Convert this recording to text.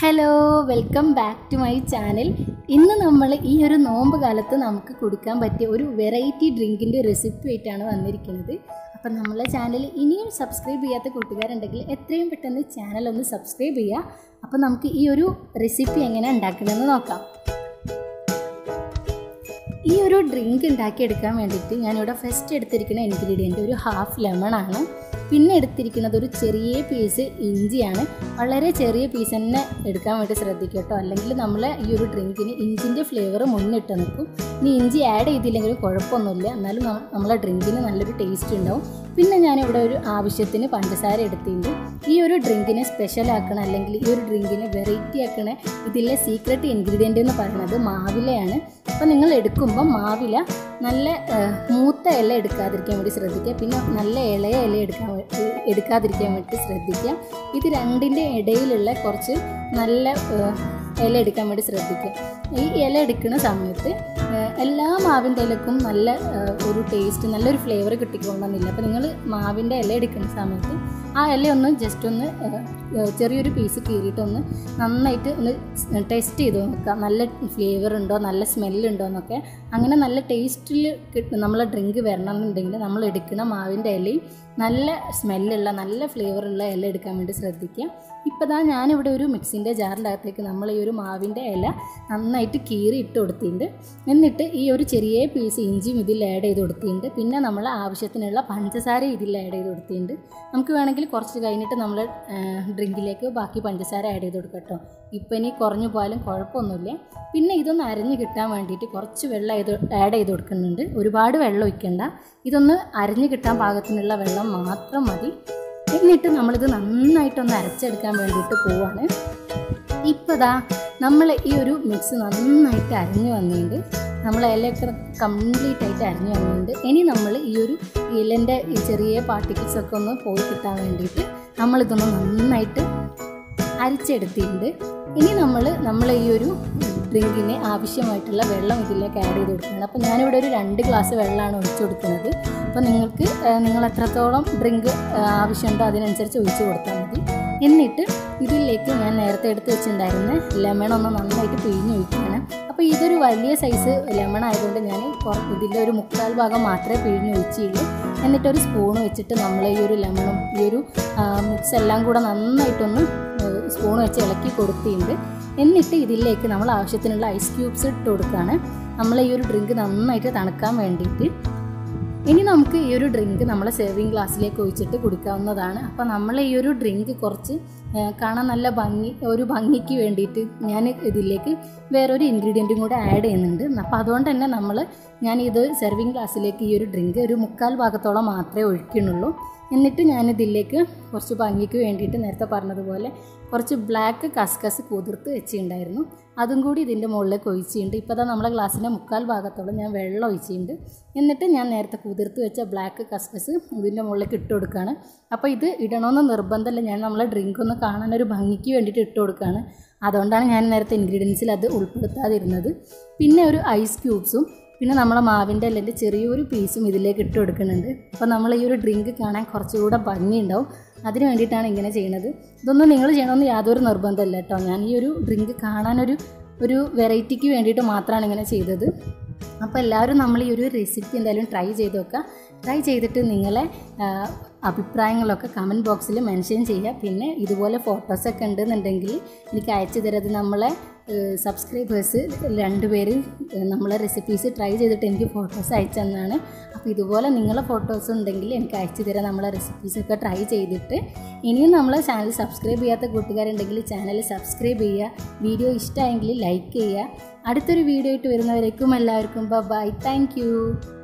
hello welcome back to my channel ഇന്ന് നമ്മൾ ഈ ഒരു നോമ്പ് കാലത്ത് നമുക്ക് കുടിക്കാൻ പറ്റിയ ഒരു വെറൈറ്റി ഡ്രിങ്കിൻ്റെ റെസിപ്പി ആയിട്ടാണ് വന്നിരിക്കുന്നത് അപ്പം നമ്മളെ ചാനൽ ഇനിയും സബ്സ്ക്രൈബ് ചെയ്യാത്ത കൂട്ടുകാരുണ്ടെങ്കിൽ എത്രയും പെട്ടെന്ന് ചാനൽ ഒന്ന് സബ്സ്ക്രൈബ് ചെയ്യുക അപ്പോൾ നമുക്ക് ഈ ഒരു റെസിപ്പി എങ്ങനെ ഉണ്ടാക്കണമെന്ന് നോക്കാം ഈ ഒരു ഡ്രിങ്ക് ഉണ്ടാക്കിയെടുക്കാൻ വേണ്ടിയിട്ട് ഞാനിവിടെ ഫസ്റ്റ് എടുത്തിരിക്കുന്ന ഇൻഗ്രീഡിയൻറ്റ് ഒരു ഹാഫ് ലെമൺ ആണ് പിന്നെ എടുത്തിരിക്കുന്നത് ഒരു ചെറിയ പീസ് ഇഞ്ചിയാണ് വളരെ ചെറിയ പീസ് തന്നെ എടുക്കാൻ വേണ്ടി ശ്രദ്ധിക്കുക കേട്ടോ അല്ലെങ്കിൽ നമ്മൾ ഈ ഒരു ഡ്രിങ്കിന് ഇഞ്ചിൻ്റെ ഫ്ലേവർ മുന്നിട്ട് നിൽക്കും ഇനി ഇഞ്ചി ആഡ് ചെയ്തില്ലെങ്കിലും കുഴപ്പമൊന്നുമില്ല എന്നാലും ന- നമ്മളെ ഡ്രിങ്കിന് നല്ലൊരു ടേസ്റ്റ് ഉണ്ടാവും പിന്നെ ഞാനിവിടെ ഒരു ആവശ്യത്തിന് പഞ്ചസാര എടുത്തിട്ടുണ്ട് ഈ ഒരു ഡ്രിങ്കിനെ സ്പെഷ്യൽ ആക്കണ അല്ലെങ്കിൽ ഈ ഒരു ഡ്രിങ്കിനെ വെറൈറ്റി ആക്കണ ഇതിലെ സീക്രട്ട് ഇൻഗ്രീഡിയൻ്റ് എന്ന് പറയുന്നത് മാവിലയാണ് അപ്പോൾ നിങ്ങൾ എടുക്കുമ്പോൾ മാവില നല്ല ആ, മൂത്ത ഇല എടുക്കാതിരിക്കാൻ വേണ്ടി ശ്രദ്ധിക്കുക പിന്നെ നല്ല ഇളയ ഇല എടുക്കാൻ വേ- എടുക്കാതിരിക്കാൻ വേണ്ടി ശ്രദ്ധിക്കുക ഇത് രണ്ടിൻ്റെ ഇടയിലുള്ള കുറച്ച് നല്ല ആ, ഇല എടുക്കാൻ വേണ്ടി ശ്രദ്ധിക്കുക ഈ ഇല എടുക്കുന്ന സമയത്ത് ആ, എല്ലാ മാവിൻ്റെ ഇലക്കും നല്ല ആ, ഒരു ടേസ്റ്റ് നല്ലൊരു ഫ്ലേവർ കിട്ടിക്കൊള്ളണമെന്നില്ല അപ്പോൾ നിങ്ങൾ മാവിൻ്റെ ഇല എടുക്കുന്ന സമയത്ത് ആ ഇല ഒന്ന് ജസ്റ്റ് ഒന്ന് ആ, ആ, ചെറിയൊരു പീസ് കീറിയിട്ടൊന്ന് നന്നായിട്ട് ഒന്ന് ടെസ്റ്റ് ചെയ്ത് നോക്കുക നല്ല ഫ്ലേവർ ഉണ്ടോ നല്ല സ്മെല്ലുണ്ടോ എന്നൊക്കെ അങ്ങനെ നല്ല ടേസ്റ്റിൽ കിട്ടും നമ്മളെ ഡ്രിങ്ക് വരണം എന്നുണ്ടെങ്കിൽ നമ്മൾ എടുക്കുന്ന മാവിൻ്റെ ഇലയും നല്ല സ്മെല്ലുള്ള നല്ല ഫ്ലേവറുള്ള ഇല എടുക്കാൻ വേണ്ടി ശ്രദ്ധിക്കുക ഇപ്പോൾ ദാ ഞാനിവിടെ ഒരു മിക്സിൻ്റെ ജാറിൻ്റെ അകത്തേക്ക് നമ്മൾ ഈ ഒരു മാവിൻ്റെ ഇല നന്നായിട്ട് കീറി ഇട്ട് കൊടുത്തിട്ടുണ്ട് എന്നിട്ട് ഈ ഒരു ചെറിയ പീസ് ഇഞ്ചിയും ഇതിൽ ആഡ് ചെയ്ത് കൊടുത്തിട്ടുണ്ട് പിന്നെ നമ്മൾ ആവശ്യത്തിനുള്ള പഞ്ചസാര ഇതിൽ ആഡ് ചെയ്ത് കൊടുത്തിട്ടുണ്ട് നമുക്ക് വേണമെങ്കിൽ കുറച്ച് കഴിഞ്ഞിട്ട് നമ്മൾ ഡ്രിങ്കിലേക്ക് ബാക്കി പഞ്ചസാര ആഡ് ചെയ്ത് കൊടുക്കാം കേട്ടോ ഇപ്പം ഇനി കുറഞ്ഞു പോയാലും കുഴപ്പമൊന്നുമില്ല പിന്നെ ഇതൊന്ന് അരഞ്ഞ് കിട്ടാൻ വേണ്ടിയിട്ട് കുറച്ച് വെള്ളം ഇത് ആഡ് ചെയ്ത് കൊടുക്കുന്നുണ്ട് ഒരുപാട് വെള്ളം ഒഴിക്കണ്ട ഇതൊന്ന് അരഞ്ഞ് കിട്ടാൻ പാകത്തിനുള്ള വെള്ളം മാത്രം മതി എന്നിട്ട് നമ്മളിത് നന്നായിട്ടൊന്ന് അരച്ചെടുക്കാൻ വേണ്ടിയിട്ട് പോവാണ് ഇപ്പോൾ ദാ നമ്മൾ ഈ ഒരു മിക്സ് നന്നായിട്ട് അരഞ്ഞു വന്നിട്ടുണ്ട് നമ്മൾ ഇലയൊക്കെ കംപ്ലീറ്റ് ആയിട്ട് അരഞ്ഞു വന്നിട്ടുണ്ട് ഇനി നമ്മൾ ഈ ഒരു ഇലൻ്റെ ഈ ചെറിയ പാർട്ടിക്കിൾസ് ഒക്കെ ഒന്ന് പോയി കിട്ടാൻ വേണ്ടിയിട്ട് നമ്മളിതൊന്ന് നന്നായിട്ട് അരിച്ചെടുത്തിട്ടുണ്ട് ഇനി നമ്മൾ നമ്മൾ ഈ ഒരു ഡ്രിങ്കിന് ആവശ്യമായിട്ടുള്ള വെള്ളം ഇതിലേക്ക് ആഡ് ചെയ്ത് കൊടുക്കുകയാണ് അപ്പോൾ ഞാനിവിടെ ഒരു രണ്ട് ഗ്ലാസ് വെള്ളമാണ് ഒഴിച്ചു കൊടുക്കുന്നത് അപ്പോൾ നിങ്ങൾക്ക് ആ, നിങ്ങൾ എത്രത്തോളം ഡ്രിങ്ക് ആവശ്യമുണ്ടോ അതിനനുസരിച്ച് ഒഴിച്ച് കൊടുത്താൽ മതി എന്നിട്ട് ഇതിലേക്ക് ഞാൻ നേരത്തെ എടുത്ത് വെച്ചിട്ടുണ്ടായിരുന്ന ലെമൺ ഒന്ന് നന്നായിട്ട് പിഴിഞ്ഞ് ഒഴിക്കുകയാണ് അപ്പോൾ ഇതൊരു വലിയ സൈസ് ലെമൺ ആയതുകൊണ്ട് ഞാൻ കുറ- ഇതിൻ്റെ ഒരു മുക്കാൽ ഭാഗം മാത്രമേ പിഴിഞ്ഞ് ഒഴിച്ചുള്ളൂ എന്നിട്ടൊരു സ്പൂൺ വെച്ചിട്ട് നമ്മൾ ഈ ഒരു ലെമണും ഈ ഒരു മിക്സ് എല്ലാം കൂടെ നന്നായിട്ടൊന്ന് സ്പൂൺ വെച്ച് ഇളക്കി കൊടുത്തിട്ടുണ്ട് എന്നിട്ട് ഇതിലേക്ക് നമ്മൾ ആവശ്യത്തിനുള്ള ഐസ് ക്യൂബ്സ് ഇട്ട് കൊടുക്കുകയാണ് നമ്മൾ ഈ ഒരു ഡ്രിങ്ക് നന്നായിട്ട് തണുക്കാൻ വേണ്ടിയിട്ട് ഇനി നമുക്ക് ഈ ഒരു ഡ്രിങ്ക് നമ്മളെ സെർവിങ് ഗ്ലാസ്സിലേക്ക് ഒഴിച്ചിട്ട് കുടിക്കാവുന്നതാണ് അപ്പോൾ നമ്മൾ ഈ ഒരു ഡ്രിങ്ക് കുറച്ച് ആ, കാണാൻ നല്ല ഭംഗി ഒരു ഭംഗിക്ക് വേണ്ടിയിട്ട് ഞാൻ ഇതിലേക്ക് വേറൊരു ഇൻഗ്രീഡിയൻറ്റും കൂടെ ആഡ് ചെയ്യുന്നുണ്ട് അപ്പോൾ അതുകൊണ്ട് തന്നെ നമ്മൾ ഞാൻ ഇത് സെർവിങ് ഗ്ലാസ്സിലേക്ക് ഈ ഒരു ഡ്രിങ്ക് ഒരു മുക്കാൽ ഭാഗത്തോളം മാത്രമേ ഒഴിക്കുന്നുള്ളൂ എന്നിട്ട് ഞാനിതിലേക്ക് കുറച്ച് ഭംഗിക്ക് വേണ്ടിയിട്ട് നേരത്തെ പറഞ്ഞതുപോലെ കുറച്ച് ബ്ലാക്ക് കസ്കസ് കുതിർത്ത് വെച്ചിട്ടുണ്ടായിരുന്നു അതും കൂടി ഇതിൻ്റെ മുകളിലേക്ക് ഒഴിച്ചിട്ടുണ്ട് ഇപ്പോൾ തന്നെ നമ്മളെ ഗ്ലാസ്സിൻ്റെ മുക്കാൽ ഭാഗത്തോളം ഞാൻ വെള്ളം ഒഴിച്ചിട്ടുണ്ട് എന്നിട്ട് ഞാൻ നേരത്തെ കുതിർത്ത് വെച്ച ബ്ലാക്ക് കസ്കസ് ഇതിൻ്റെ മുകളിലേക്ക് ഇട്ട് കൊടുക്കുകയാണ് അപ്പോൾ ഇത് ഇടണമെന്ന് നിർബന്ധമില്ല ഞാൻ നമ്മളെ ഡ്രിങ്ക് ഒന്ന് കാണാൻ ഒരു ഭംഗിക്ക് വേണ്ടിയിട്ട് ഇട്ട് കൊടുക്കുകയാണ് അതുകൊണ്ടാണ് ഞാൻ നേരത്തെ ഇൻഗ്രീഡിയൻസിൽ അത് ഉൾപ്പെടുത്താതിരുന്നത് പിന്നെ ഒരു ഐസ് ക്യൂബ്സും പിന്നെ നമ്മളെ മാവിൻ്റെ അല്ലെങ്കിൽ ചെറിയൊരു പീസും ഇതിലേക്ക് ഇട്ട് കൊടുക്കുന്നുണ്ട് അപ്പോൾ നമ്മൾ ഈ ഒരു ഡ്രിങ്ക് കാണാൻ കുറച്ചുകൂടെ ഭംഗിയുണ്ടാവും അതിന് വേണ്ടിയിട്ടാണ് ഇങ്ങനെ ചെയ്യുന്നത് ഇതൊന്നും നിങ്ങൾ ചെയ്യണമെന്ന് യാതൊരു നിർബന്ധമില്ല കേട്ടോ ഞാൻ ഈ ഒരു ഡ്രിങ്ക് കാണാനൊരു ഒരു വെറൈറ്റിക്ക് വേണ്ടിയിട്ട് മാത്രമാണ് ഇങ്ങനെ ചെയ്തത് അപ്പോൾ എല്ലാവരും നമ്മൾ ഈ ഒരു റെസിപ്പി എന്തായാലും ട്രൈ ചെയ്ത് നോക്കുക ട്രൈ ചെയ്തിട്ട് നിങ്ങളെ ആ, അഭിപ്രായങ്ങളൊക്കെ കമൻറ്റ് ബോക്സിൽ മെൻഷൻ ചെയ്യുക പിന്നെ ഇതുപോലെ ഫോട്ടോസൊക്കെ ഉണ്ടെന്നുണ്ടെങ്കിൽ എനിക്ക് അയച്ചു തരത് നമ്മളെ സബ്സ്ക്രൈബേഴ്സ് രണ്ടുപേര് നമ്മളെ റെസിപ്പീസ് ട്രൈ ചെയ്തിട്ട് എനിക്ക് ഫോട്ടോസ് അയച്ചു തന്നാണ് അപ്പോൾ ഇതുപോലെ നിങ്ങളെ ഫോട്ടോസ് ഉണ്ടെങ്കിൽ എനിക്ക് അയച്ചു തരാം നമ്മളെ റെസിപ്പീസൊക്കെ ട്രൈ ചെയ്തിട്ട് ഇനിയും നമ്മളെ ചാനൽ സബ്സ്ക്രൈബ് ചെയ്യാത്ത കൂട്ടുകാരുണ്ടെങ്കിൽ ചാനൽ സബ്സ്ക്രൈബ് ചെയ്യുക വീഡിയോ ഇഷ്ടമായെങ്കിൽ ലൈക്ക് ചെയ്യുക അടുത്തൊരു വീഡിയോ ആയിട്ട് വരുന്നവരേക്കും എല്ലാവർക്കും ബൈ താങ്ക് യു